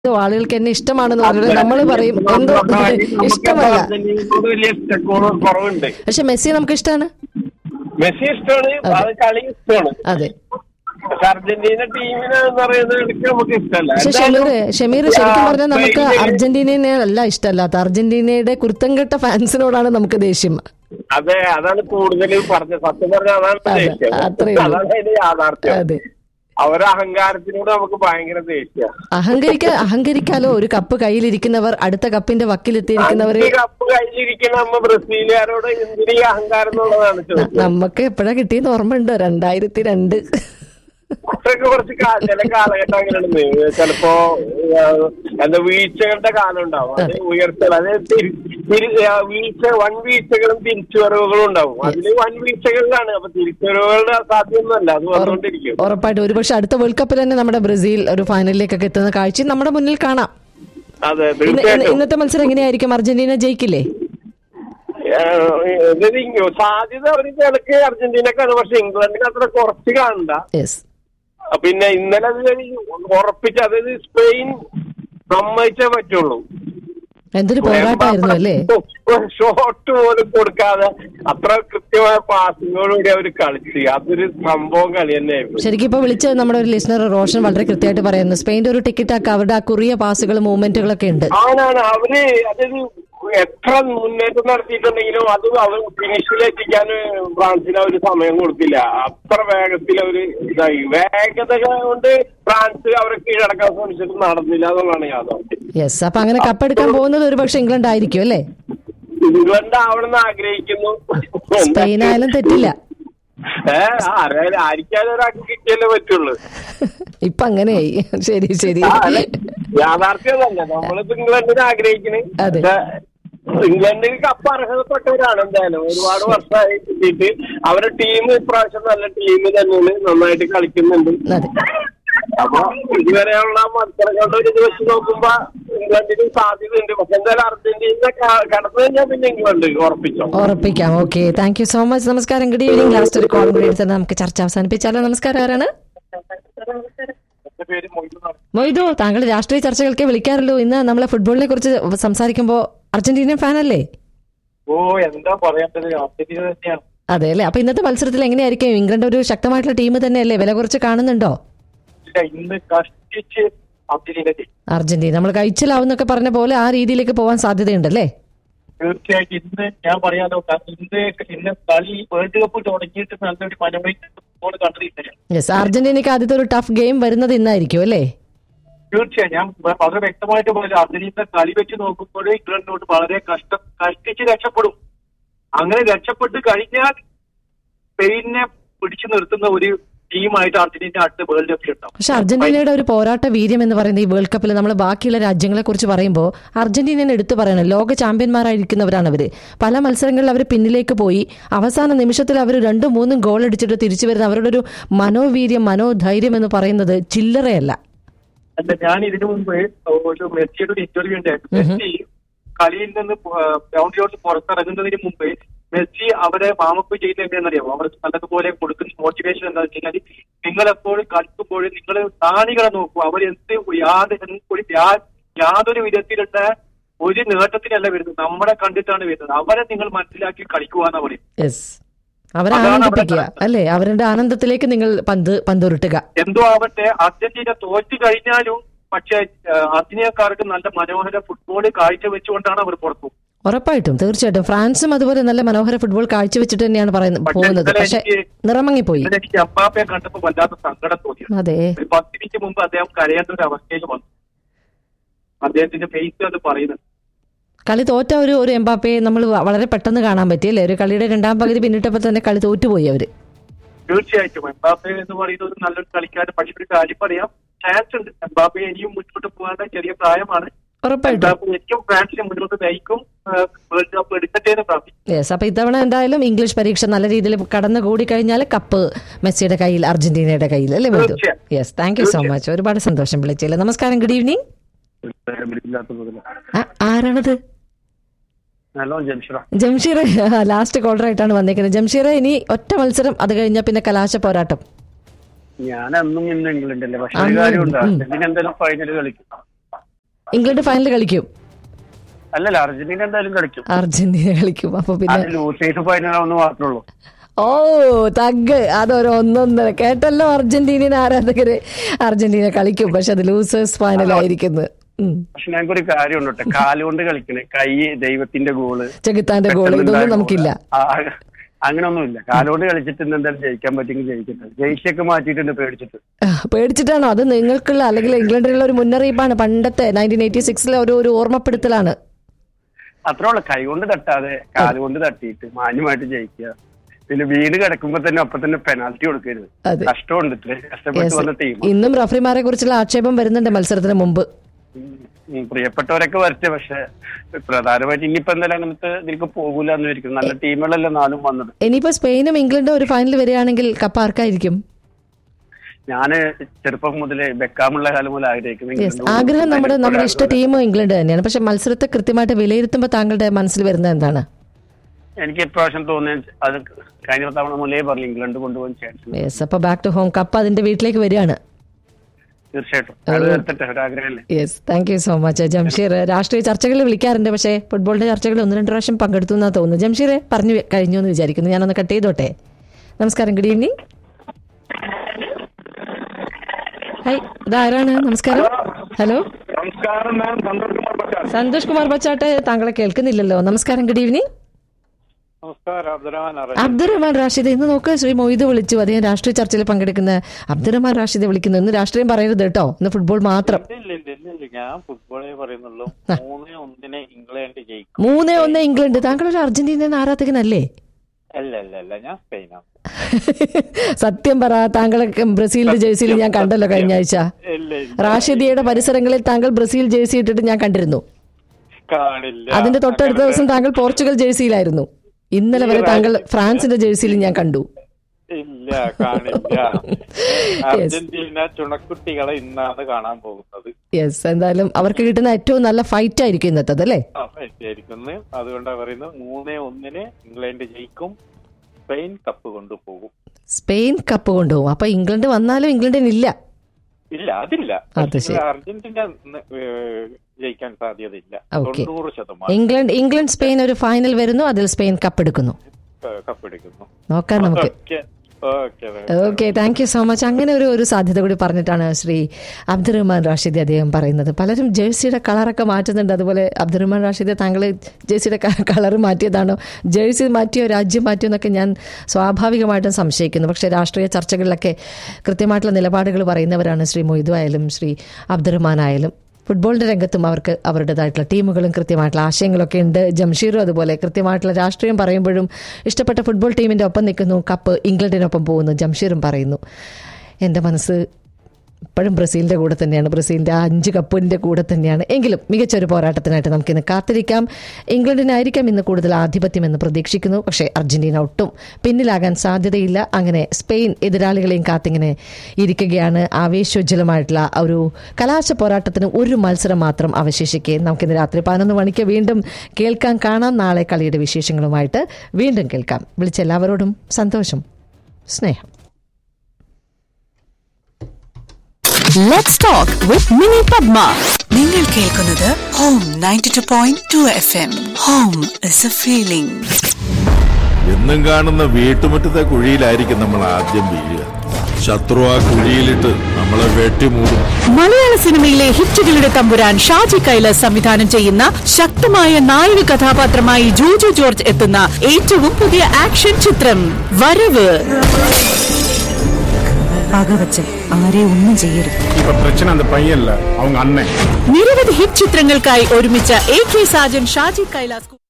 എന്തോ ആളുകൾക്ക് എന്നെ ഇഷ്ടമാണെന്ന് പറഞ്ഞിട്ട് നമ്മൾ പറയും എന്തോ ഇഷ്ടമല്ല അർജന്റീനയോട് വലിയ ഇഷ്ടക്കുറവ് കുറവുണ്ട് പക്ഷെ മെസ്സി നമുക്ക് ഇഷ്ടമാണ് മെസ്സി ഇഷ്ടമാണ് അത് കളി ഇഷ്ടമാണ് അതെ പക്ഷെ അർജന്റീന ടീമിനെ എന്ന് പറയുന്നത് ഇടയ്ക്ക് നമുക്ക് ഇഷ്ടമല്ല പക്ഷെ ഷമീർ ഷമീർ ശരിക്കും പറഞ്ഞാൽ നമുക്ക് അർജന്റീനയെ അല്ല ഇഷ്ടമല്ലാത്ത അർജന്റീനയുടെ കുരുത്തംകെട്ട ഫാൻസിനോടാണ് നമുക്ക് ദേഷ്യം അതെ അതാണ് കൂടുതൽ പറഞ്ഞത് സത്യം പറഞ്ഞ അതാണ് അതെ, ദേഷ്യം അത്രയേ ഉള്ളൂ. അതാണ് അതിന്റെ യാഥാർത്ഥ്യം അതെ അവരുടെ അഹങ്കാരത്തിനോട് നമുക്ക് ഭയങ്കര ദേഷ്യ അഹങ്കരിക്ക അഹങ്കരിക്കാലോ ഒരു കപ്പ് കയ്യിലിരിക്കുന്നവർ അടുത്ത കപ്പിന്റെ വക്കിലെത്തിയിരിക്കുന്നവര് കപ്പ് കയ്യിലിരിക്കുന്ന നമ്മ ബ്രസീലുകാരോട് എന്തിനീ അഹങ്കാരം എന്നുള്ളതാണ് ചോദ്യം നമുക്ക് എപ്പോഴാ കിട്ടിയെന്ന് ഓർമ്മയുണ്ടോ രണ്ടായിരത്തി രണ്ട് അതൊക്കെ കുറച്ച് കാ- ചില കാലഘട്ടങ്ങളുണ്ട് ചിലപ്പോ ആ, എന്താ വീഴ്ചകളുടെ കാലം ഉണ്ടാവും അത് ഉയർച്ച അതായത് തിരി- തിരി- ആ, വീഴ്ച വൻ വീഴ്ചകളും തിരിച്ചുവരവുകളും ഉണ്ടാവും അതില് വൻ വീഴ്ചകളിലാണ് അപ്പൊ തിരിച്ചുവരവുകളുടെ അസാധ്യമൊന്നുമല്ല അത് വന്നുകൊണ്ടിരിക്കും ഉറപ്പായിട്ടും ഒരുപക്ഷെ അടുത്ത വേൾഡ് കപ്പിൽ തന്നെ നമ്മുടെ ബ്രസീൽ ഒരു ഫൈനലിലേക്കൊക്കെ എത്തുന്ന കാഴ്ച നമ്മുടെ മുന്നിൽ കാണാം അതെ ഇന്ന് ഇന്ന് തീർച്ചയായിട്ടും ഇന്നത്തെ മത്സരം എങ്ങനെയായിരിക്കും അർജന്റീന ജയിക്കില്ലേ ആ, ഇത് ഇങ്ങ- സാധ്യത അവർക്ക് ഇടയ്ക്ക് അർജന്റീനക്കാണ് പക്ഷെ ഇംഗ്ലണ്ടിന് അത്ര കുറച്ച് കാണണ്ട യെസ് ആ, പിന്നെ ഇന്നലെ അത് ഉറപ്പിച്ച അതായത് സ്പെയിൻ സമ്മതിച്ചേ പറ്റുള്ളൂ എന്തൊരു പോരാട്ടമായിരുന്നു അല്ലേ ഷോട്ട് പോലും കൊടുക്കാതെ അത്ര കൃത്യമായ പാസിങ്ങോടുകൂടി അവർ കളിച്ച് അതൊരു സംഭവം കളി തന്നെയായിരുന്നു ശരിക്കും ഇപ്പൊ വിളിച്ച നമ്മുടെ ഒരു ലിസണർ റോഷൻ വളരെ കൃത്യമായിട്ട് പറയുന്നു സ്പെയിന്റെ ഒരു ടിക്കറ്റ് ആക്കി അവരുടെ ആ കുറിയ പാസുകൾ മൂവ്മെന്റുകളൊക്കെ ഉണ്ട് ആണാണ് അവര് അതായത് എത്ര മുന്നേറ്റം നടത്തിയിട്ടുണ്ടെങ്കിലും അത് അവർ ഫിനിഷിലെത്തിക്കാൻ ഫ്രാൻസിന് അവർ സമയം കൊടുത്തില്ല അത്ര വേഗത്തിൽ അവര് ഇതായി വേഗത കൊണ്ട് ഫ്രാൻസ് അവരെ കീഴടക്കാൻ ശ്രമിച്ചിട്ട് നടന്നില്ല എന്നുള്ളതാണ് യാഥാർത്ഥ്യം യെസ് അപ്പൊ അങ്ങനെ കപ്പെടുക്കാൻ പോകുന്നത് ഒരു പക്ഷെ ഇംഗ്ലണ്ട് ആയിരിക്കും അല്ലേ ഇംഗ്ലണ്ട് ആവണമെന്ന് ആഗ്രഹിക്കുന്നു സ്പെയിൻ ആയാലും തെറ്റില്ല ഏഹ് ആരായാലും ആർക്കാലും ഒരാൾക്ക് കിട്ടിയല്ലേ പറ്റുള്ളൂ ഇപ്പൊ അങ്ങനെയായി ശരി ശരി ആ, അല്ല, യാഥാർത്ഥ്യം തന്നെ നമ്മളിപ്പോ ഇംഗ്ലണ്ടിനെ ആഗ്രഹിക്കണ് അതെ. പക്ഷേ ഇംഗ്ലണ്ടിന് കപ്പ് അർഹതപ്പെട്ടവരാണ് എന്തായാലും ഒരുപാട് വർഷമായി കിട്ടിയിട്ട് അവരുടെ ടീം ഇപ്രാവശ്യം നല്ല ടീം തന്നെയാണ് നന്നായിട്ട് കളിക്കുന്നുണ്ട് അതെ അപ്പൊ ഇതുവരെയുള്ള മത്സരങ്ങളുടെ ഒരു ഇത് വെച്ച് നോക്കുമ്പോ ഇംഗ്ലണ്ടിന് സാധ്യതയുണ്ട് പക്ഷെ എന്തായാലും അർജന്റീന ക- കടന്നു കഴിഞ്ഞാൽ പിന്നെ ഇംഗ്ലണ്ട് ഉറപ്പിച്ചോ ഉറപ്പിക്കാം okay thank you so much നമസ്കാരം ഗുഡ് ഈവനിങ് ലാസ്റ്റ് ഒരു കോൾ കൂടി എടുത്തിട്ട് നമുക്ക് ചർച്ച അവസാനിപ്പിച്ചാലോ നമസ്കാരം ആരാണ് എന്റെ പേര് മൊയ്തുന്നാണ്. മൊയ്തു താങ്കൾ രാഷ്ട്രീയ ചർച്ചകൾക്ക് വിളിക്കാറുള്ളൂ ഇന്ന് നമ്മളെ ഫുട്ബോളിനെ കുറിച്ച് സംസാരിക്കുമ്പോൾ അർജന്റീനിയൻ ഫാൻ അല്ലേ ഓ എന്താ പറയേണ്ടത് അർജന്റീന തന്നെയാണ് അതെ അല്ലേ അപ്പൊ ഇന്നത്തെ മത്സരത്തിൽ എങ്ങനെയായിരിക്കും ഇംഗ്ലണ്ട് ഒരു ശക്തമായിട്ടുള്ള ടീം തന്നെയല്ലേ വില കുറച്ച് കാണുന്നുണ്ടോ ഇല്ല, ഇന്ന് കഷ്ടിച്ച് അർജന്റീന ജയിക്കും. അർജന്റീന നമ്മൾ കഴിച്ചിലാവുന്നൊക്കെ പറഞ്ഞ പോലെ ആ രീതിയിലേക്ക് പോകാൻ സാധ്യതയുണ്ടല്ലേ തീർച്ചയായിട്ടും ഇന്ന് ഞാൻ പറയാലോ കാരണം ഇന്ന് ഇന്ന് കളി വേൾഡ് കപ്പ് തുടങ്ങിയിട്ട് നല്ലൊരു മനോഹര ഫുട്ബോൾ കണ്ടിട്ടില്ല യെസ് അർജന്റീനയ്ക്ക് ആദ്യത്തെ ഒരു ടഫ് ഗെയിം വരുന്നത് ഇന്നായിരിക്കും അല്ലേ തീർച്ചയായും ഞാൻ വ- വളരെ വ്യക്തമായിട്ട് പറഞ്ഞു അർജന്റീന കളി വെച്ച് നോക്കുമ്പോൾ ഇംഗ്ലണ്ടിനോട് വളരെ കഷ്ടം കഷ്ടിച്ച് രക്ഷപ്പെടും അങ്ങനെ രക്ഷപ്പെട്ട് കഴിഞ്ഞാൽ സ്പെയിനെ പിടിച്ചു നിർത്തുന്ന ഒരു ടീമായിട്ട് അർജന്റീന അടുത്ത വേൾഡ് കപ്പിൽ ഉണ്ടാവും പക്ഷെ അർജന്റീനയുടെ ഒരു പോരാട്ട വീര്യം എന്ന് പറയുന്നത് ഈ വേൾഡ് കപ്പിൽ നമ്മൾ ബാക്കിയുള്ള രാജ്യങ്ങളെ കുറിച്ച് പറയുമ്പോൾ അർജന്റീനയെ എടുത്തു പറയണം ലോക ചാമ്പ്യന്മാരായിരിക്കുന്നവരാണ് അവർ പല മത്സരങ്ങളിൽ അവർ പിന്നിലേക്ക് പോയി അവസാന നിമിഷത്തിൽ അവർ രണ്ടും മൂന്നും ഗോൾ അടിച്ചിട്ട് തിരിച്ചു വരുന്ന അവരുടെ ഒരു മനോവീര്യം മനോധൈര്യം എന്ന് പറയുന്നത് ചില്ലറയല്ല അല്ല ഞാൻ ഇതിനു മുമ്പ് ഒരു മെസ്സിയുടെ ഒരു ഇന്റർവ്യൂ ഉണ്ടായിരുന്നു മെസ്സി കളിയിൽ നിന്ന് ഗ്രൗണ്ടിലോട്ട് പുറത്തിറങ്ങുന്നതിന് മുമ്പ് മെസ്സി അവരെ വാമപ്പ് ചെയ്യുന്നത് എന്താണെന്നറിയാമോ അവർ നല്ലതുപോലെ കൊടുക്കുന്ന മോട്ടിവേഷൻ എന്താണെന്ന് വെച്ച് കഴിഞ്ഞാൽ നിങ്ങൾ എപ്പോഴും കളിക്കുമ്പോൾ നിങ്ങൾ കാണികളെ നോക്കൂ അവർ എന്ത് യാതൊരു ഒരു യാ- യാതൊരു വിധത്തിലുള്ള ഒരു നേട്ടത്തിനല്ല വരുന്നത് നമ്മളെ കണ്ടിട്ടാണ് വരുന്നത് അവരെ നിങ്ങൾ മനസ്സിലാക്കി കളിക്കുക എന്നാ പറയും യെസ് അവരെ അതാണ് അവിടെ ആനന്ദിപ്പിക്കുക അല്ലേ അവരുടെ ആനന്ദത്തിലേക്ക് നിങ്ങൾ പന്ത് പന്തുരുട്ടുക എന്തോ ആവട്ടെ അർജന്റീന തോറ്റു കഴിഞ്ഞാലും പക്ഷേ ഏഹ്, അർജന്റീനക്കാർക്ക് നല്ല മനോഹര ഫുട്ബോൾ കാഴ്ചവെച്ചുകൊണ്ടാണ് അവർ പുറത്തു ഉറപ്പായിട്ടും തീർച്ചയായിട്ടും ഫ്രാൻസും അതുപോലെ നല്ല മനോഹര ഫുട്ബോൾ കാഴ്ചവെച്ചിട്ട് തന്നെയാണ് പറയുന്നത് പക്ഷേ പോകുന്നത് ഇന്നലെ പക്ഷെ എനിക്ക് നിറമങ്ങിപ്പോയി ഇന്നലെ എനിക്ക് എംബാപ്പയെ കണ്ടപ്പോൾ വല്ലാത്ത സങ്കടം തോന്നി അതെ ഒരു പത്ത് മിനിറ്റ് മുമ്പ് അദ്ദേഹം കരയേണ്ട ഒരു അവസ്ഥയിൽ വന്നു അദ്ദേഹത്തിന്റെ ഫേസ് അത് പറയുന്നത് കളി തോറ്റ ഒരു ഒരു എംബാപ്പയെ നമ്മൾ വളരെ പെട്ടെന്ന് കാണാൻ പറ്റിയല്ലേ ഒരു കളിയുടെ രണ്ടാം പകുതി പിന്നിട്ടപ്പോൾ തന്നെ കളി തോറ്റുപോയി അവര് തീർച്ചയായിട്ടും എംബാപ്പെ എന്ന് പറയുന്നത് ഒരു നല്ലൊരു കളിക്കാരൻ പക്ഷേ ഒരു കാര്യം പറയാം ചാൻസ് ഉണ്ട് എംബാപ്പെ ഇനിയും മുന്നോട്ട് പോകാനുള്ള ചെറിയ പ്രായമാണ് ഉറപ്പായിട്ടും എംബാപ്പെ എനിക്കും ഫ്രാൻസിനെ മുന്നോട്ട് നയിക്കും ഏഹ്, വേൾഡ് കപ്പ് എടുക്കട്ടെ എന്ന് പ്രാർത്ഥിക്കും യെസ് അപ്പൊ ഇത്തവണ എന്തായാലും ഇംഗ്ലീഷ് പരീക്ഷ നല്ല രീതിയിൽ കടന്നു കൂടി കഴിഞ്ഞാൽ കപ്പ് മെസ്സിയുടെ കയ്യിൽ അർജന്റീനയുടെ കയ്യിൽ അല്ലേ മധു തീർച്ചയായും. Yes thank you so much ഒരുപാട് സന്തോഷം വിളിച്ചില്ല നമസ്കാരം ഗുഡ് ഈവനിങ് ആരാണത് hello Jamshera Jamsheer last caller ആയിട്ടാണ് വന്നേക്കുന്നത് ജംഷീർ ഇനി ഒറ്റ മത്സരം അത് കഴിഞ്ഞാൽ പിന്നെ കലാശ പോരാട്ടം ഞാൻ അന്നും ഇന്ന് ഇംഗ്ലണ്ട് അല്ലേ പക്ഷെ അന്നും ഒരു കാര്യമുണ്ട് ഉം. അർജന്റീന എന്തായാലും ഫൈനൽ കളിക്കും ഇംഗ്ലണ്ട് ഫൈനൽ കളിക്കും അല്ലല്ല അർജന്റീന എന്തായാലും കളിക്കും അർജന്റീന കളിക്കും അപ്പൊ പിന്നെ അത് ലൂസേഴ്സ് ഫൈനലാവുന്ന മാത്രമേ ഉള്ളൂ ഓ തഗ് അതൊരു ഒന്നൊന്നര കേട്ടല്ലോ അർജന്റീനിയൻ ആരാധകര് അർജന്റീന കളിക്കും പക്ഷെ അത് ലൂസേഴ്സ് ഫൈനൽ ആയിരിക്കുന്നത് ഉം. പക്ഷെ ഞങ്ങൾക്കൊരു കാര്യം ഉണ്ട് കേട്ടോ കാലുകൊണ്ട് കളിക്കണേ കൈ ദൈവത്തിന്റെ ഗോള് ചെകുത്താന്റെ ഗോൾ ഇതൊന്നും നമുക്കില്ല അങ്ങനൊന്നുമില്ല കാലുകൊണ്ട് കളിച്ചിട്ട് ഇന്ന് എന്തായാലും ജയിക്കാൻ പറ്റുമെങ്കിൽ ജയിക്കട്ടെ ജയിച്ചൊക്കെ മാറ്റിയിട്ടുണ്ട് പേടിച്ചിട്ട് ആ, പേടിച്ചിട്ടാണോ അത് നിങ്ങൾക്കുള്ള അല്ലെങ്കിൽ ഇംഗ്ലണ്ടിലുള്ള ഒരു മുന്നറിയിപ്പാണ് പണ്ടത്തെ നയൻറ്റീൻ എയ്റ്റി സിക്സിലെ ഒരു ഒരു ഓർമ്മപ്പെടുത്തലാണ് അത്രേ ഉള്ളു കൈ കൊണ്ട് തട്ടാതെ കാലുകൊണ്ട് തട്ടിയിട്ട് മാന്യമായിട്ട് ജയിക്കുക പിന്നെ വീട് കിടക്കുമ്പോ തന്നെ അപ്പൊ തന്നെ പെനാൽറ്റി കൊടുക്കരുത് അതെ. കഷ്ടമുണ്ട് ഇത്രയും കഷ്ടപ്പെട്ട് Yes. വന്ന ടീം ഇന്നും റഫറിമാരെ കുറിച്ചുള്ള ആക്ഷേപം വരുന്നുണ്ട് മത്സരത്തിന് മുമ്പ് പ്രിയപ്പെട്ടവരൊക്കെ വരട്ടെ പക്ഷെ പ്രധാനമായിട്ട് ഇനിയിപ്പോ എന്തായാലും അങ്ങനത്തെ ഇതിലേക്ക് പോകൂല എന്ന് വിചാരിക്കും നല്ല ടീമുകളല്ലേ നാലും വന്നത് ഇനിയിപ്പോ സ്പെയിനും ഇംഗ്ലണ്ടും ഒരു ഫൈനൽ വരികയാണെങ്കിൽ കപ്പ് ആർക്കായിരിക്കും ഞാന് ചെറുപ്പം മുതലേ ബെക്കാമുള്ള കാലം മുതൽ ആഗ്രഹിക്കുന്നു യെസ് ഇംഗ്ലണ്ട് ആഗ്രഹം നമ്മുടെ അതിന് നമ്മുടെ ഒരു ഇഷ്ട ടീം ഇംഗ്ലണ്ട് തന്നെയാണ് പക്ഷെ മത്സരത്തെ കൃത്യമായിട്ട് വിലയിരുത്തുമ്പോൾ താങ്കളുടെ മനസ്സിൽ വരുന്നത് എന്താണ് എനിക്ക് ഇപ്രാവശ്യം തോന്നിയ അത് കഴിഞ്ഞ തവണ മുതലേ പറഞ്ഞു ഇംഗ്ലണ്ട് കൊണ്ടുപോകാൻ ചാൻസ് യെസ് അപ്പൊ ബാക്ക് ടു ഹോം കപ്പ് അതിന്റെ വീട്ടിലേക്ക് വരികയാണ് തീർച്ചയായിട്ടും അത് വരുത്തട്ടെ ഒരാഗ്രഹമല്ലേ yes thank you so much Jamsheer രാഷ്ട്രീയ ചർച്ചകളിൽ വിളിക്കാറുണ്ട് പക്ഷേ ഫുട്ബോളിന്റെ ചർച്ചകളിൽ ഒന്ന് രണ്ട് പ്രാവശ്യം പങ്കെടുത്തു എന്നാ തോന്നുന്നു ജംഷീറെ പറഞ്ഞു കഴിഞ്ഞു എന്ന് വിചാരിക്കുന്നു ഞാനൊന്ന് കട്ട് ചെയ്തോട്ടെ നമസ്കാരം ഗുഡ് ഈവനിങ് ഹൈ ഇതാരാണ് നമസ്കാരം ഹലോ നമസ്കാരം മാം സന്തോഷ് കുമാർ പച്ചാൽ സന്തോഷ് കുമാർ ബച്ചാട്ടെ താങ്കളെ കേൾക്കുന്നില്ലല്ലോ നമസ്കാരം ഗുഡ് ഈവനിങ് നമസ്കാരം അബ്ദുറഹ്മാൻ അബ്ദുറഹ്മാൻ റാഷിദ് ഇന്ന് നോക്ക് ശ്രീ മൊയ്ത് വിളിച്ചു അദ്ദേഹം രാഷ്ട്രീയ ചർച്ചയിൽ പങ്കെടുക്കുന്ന അബ്ദുറഹ്മാൻ റാഷിദ് വിളിക്കുന്നു ഇന്ന് രാഷ്ട്രീയം പറയരുത് കേട്ടോ ഇന്ന് ഫുട്ബോൾ മാത്രം ഇല്ല ഇല്ല ഇല്ല ഇല്ല ഞാൻ ഫുട്ബോളേ പറയുന്നുള്ളൂ മൂന്ന് ഒന്നിന് ഇംഗ്ലണ്ട് ജയിക്കും മൂന്നേ ഒന്ന് ഇംഗ്ലണ്ട് താങ്കളൊരു അർജന്റീന ആരാധകനല്ലേ അല്ല അല്ല അല്ല ഞാൻ സ്പെയിനാണ് സത്യം പറ താങ്കളൊക്കെ ബ്രസീലിന്റെ ജേഴ്സിയിൽ ഞാൻ കണ്ടല്ലോ കഴിഞ്ഞ ആഴ്ച ഇല്ല ഇല്ല റാഷിദിയുടെ പരിസരങ്ങളിൽ താങ്കൾ ബ്രസീൽ ജേഴ്സി ഇട്ടിട്ട് ഞാൻ കണ്ടിരുന്നു കാണില്ല അതിന്റെ തൊട്ടടുത്ത ദിവസം താങ്കൾ പോർച്ചുഗൽ ജേഴ്സിയിലായിരുന്നു ഇന്നലെ വരെ താങ്കൾ ഫ്രാൻസിന്റെ ജേഴ്സിയിൽ ഞാൻ കണ്ടു ഇല്ല കാണില്ല അർജന്റീന ചുണക്കുട്ടികളെ ഇന്നാണ് കാണാൻ പോകുന്നത് യെസ് എന്തായാലും അവർക്ക് കിട്ടുന്ന ഏറ്റവും നല്ല ഫൈറ്റ് ആയിരിക്കും ഇന്നത്തത് അല്ലേ ആ, ശരിക്കുന്നു അതുകൊണ്ടാണ് പറയുന്നത് മൂന്നേ ഒന്നിന് ഇംഗ്ലണ്ട് ജയിക്കും സ്പെയിൻ കപ്പ് കൊണ്ടുപോകും സ്പെയിൻ കപ്പ് കൊണ്ടുപോകും അപ്പൊ ഇംഗ്ലണ്ട് വന്നാലും ഇംഗ്ലണ്ടിനില്ല ഇല്ല അതില്ല അത് ശരി. അർജന്റീന ന്ന്, ഏഹ്, ജയിക്കാൻ സാധ്യതയില്ല ഓക്കെ. തൊണ്ണൂറ് ശതമാനം ഇംഗ്ലണ്ട് ഇംഗ്ലണ്ട് സ്പെയിൻ ഒരു ഫൈനൽ വരുന്നു അതിൽ സ്പെയിൻ കപ്പ് എടുക്കുന്നു ഏഹ്, കപ്പെടുക്കുന്നു നോക്കാം നമുക്ക് okay okay okay thank you so much അങ്ങനെ ഒരു ഒരു സാധ്യത കൂടി പറഞ്ഞിട്ടാണ് ശ്രീ അബ്ദുറഹ്മാൻ റാഷിദി അദ്ദേഹം പറയുന്നത് പലരും ജേഴ്സിയുടെ കളറൊക്കെ മാറ്റുന്നുണ്ട് അതുപോലെ അബ്ദുറഹ്മാൻ റാഷിദി താങ്കൾ ജേഴ്സിയുടെ കളർ മാറ്റിയതാണോ ജേഴ്സി മാറ്റിയോ രാജ്യം മാറ്റിയോ എന്നൊക്കെ ഞാൻ സ്വാഭാവികമായിട്ടും സംശയിക്കുന്നു പക്ഷേ രാഷ്ട്രീയ ചർച്ചകളിലൊക്കെ കൃത്യമായിട്ടുള്ള നിലപാടുകൾ പറയുന്നവരാണ് ശ്രീ മൊയ്തു ആയാലും ശ്രീ അബ്ദുറഹ്മാൻ ആയാലും ഫുട്ബോളിന്റെ രംഗത്തും അവർക്ക് അവരുടേതായിട്ടുള്ള ടീമുകളും കൃത്യമായിട്ടുള്ള ആശയങ്ങളൊക്കെ ഉണ്ട് ജംഷീറും അതുപോലെ കൃത്യമായിട്ടുള്ള രാഷ്ട്രീയം പറയുമ്പോഴും ഇഷ്ടപ്പെട്ട ഫുട്ബോൾ ടീമിന്റെ ഒപ്പം നിൽക്കുന്നു കപ്പ് ഇംഗ്ലണ്ടിനൊപ്പം പോകുന്നു ജംഷീറും പറയുന്നു എൻ്റെ മനസ്സ് ഇപ്പോഴും ബ്രസീലിന്റെ കൂടെ തന്നെയാണ് ബ്രസീലിന്റെ ആ അഞ്ച് കപ്പിന്റെ കൂടെ തന്നെയാണ് എങ്കിലും മികച്ചൊരു പോരാട്ടത്തിനായിട്ട് നമുക്കിന്ന് കാത്തിരിക്കാം ഇംഗ്ലണ്ടിനായിരിക്കാം ഇന്ന് കൂടുതൽ ആധിപത്യം എന്ന് പ്രതീക്ഷിക്കുന്നു പക്ഷേ അർജന്റീന ഒട്ടും പിന്നിലാകാൻ സാധ്യതയില്ല അങ്ങനെ സ്പെയിൻ എതിരാളികളെയും കാത്തിങ്ങനെ ഇരിക്കുകയാണ് ആവേശോജ്വലമായിട്ടുള്ള ആ ഒരു കലാശ പോരാട്ടത്തിന് ഒരു മത്സരം മാത്രം അവശേഷിക്കെ നമുക്കിന്ന് രാത്രി പതിനൊന്ന് മണിക്ക് വീണ്ടും കേൾക്കാൻ കാണാം നാളെ കളിയുടെ വിശേഷങ്ങളുമായിട്ട് വീണ്ടും കേൾക്കാം വിളിച്ച എല്ലാവരോടും സന്തോഷം സ്നേഹം Let's talk with Mini Padma. നിങ്ങൾ കേൾക്കുന്നത് home ninety two point two F M home is a feeling എന്നും കാണുന്ന വീട്ടുമുറ്റത്തെ കുഴിയിലായിരിക്കും നമ്മൾ ആദ്യം വീഴുക ശത്രു ആ കുഴിയിലിട്ട് നമ്മളെ വെട്ടിമൂടും മലയാള സിനിമയിലെ ഹിറ്റുകളുടെ തമ്പുരാൻ ഷാജി കൈലാസ് സംവിധാനം ചെയ്യുന്ന ശക്തമായ നായക കഥാപാത്രമായി ജോജു ജോർജ് എത്തുന്ന ഏറ്റവും പുതിയ ആക്ഷൻ ചിത്രം വരവ് പകവച്ച് ആരെ ഒന്നും ചെയ്യരുത് இப்ப பிரச்சனை அந்த பையன் இல்ல அவங்க அண்ணன் നിരവധി ഹിറ്റ് ചിത്രങ്ങൾക്കായി ഒരുമിച്ച എ കെ സാജൻ ഷാജി കൈലാസ്